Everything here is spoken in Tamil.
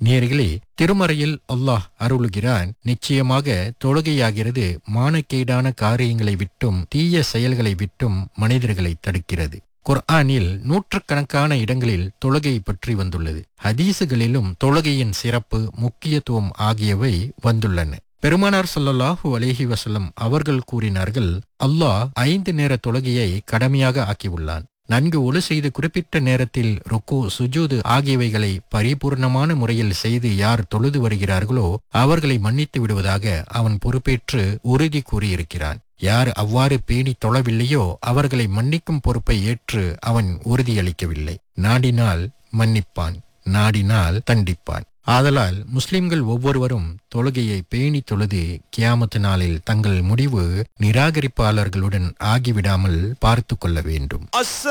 நேர்களே திருமறையில் அல்லாஹ் அருளுகிறான் நிச்சயமாக தொழுகையாகிறது மானக்கேடான காரியங்களை விட்டும் தீய செயல்களை விட்டும் மனிதர்களை தடுக்கிறது குர்ஆனில் நூற்றுக்கணக்கான இடங்களில் தொழுகை பற்றி வந்துள்ளது ஹதீசுகளிலும் தொழுகையின் சிறப்பு முக்கியத்துவம் ஆகியவை வந்துள்ளன பெருமானார் ஸல்லல்லாஹு அலைஹி வஸல்லம் அவர்கள் கூறினார்கள் அல்லாஹ் ஐந்து நேர தொழுகையை கடமையாக ஆக்கியுள்ளான் நன்கு ஒழு செய்து குறிப்பிட்ட நேரத்தில் ருக்கு சுஜூது ஆகியவைகளை பரிபூர்ணமான முறையில் செய்து யார் தொழுது வருகிறார்களோ அவர்களை மன்னித்து விடுவதாக அவன் பொறுப்பேற்று உறுதி கூறியிருக்கிறான் யார் அவ்வாறு பேணி தொழவில்லையோ அவர்களை மன்னிக்கும் பொறுப்பை ஏற்று அவன் உறுதியளிக்கவில்லை நாடினால் மன்னிப்பான் நாடினால் தண்டிப்பான் ஆதலால் முஸ்லிம்கள் ஒவ்வொருவரும் தொழுகையை பேணி தொழுது கியாமத்து நாளில் தங்கள் முடிவு நிராகரிப்பாளர்களுடன் ஆகிவிடாமல் பார்த்து கொள்ள வேண்டும்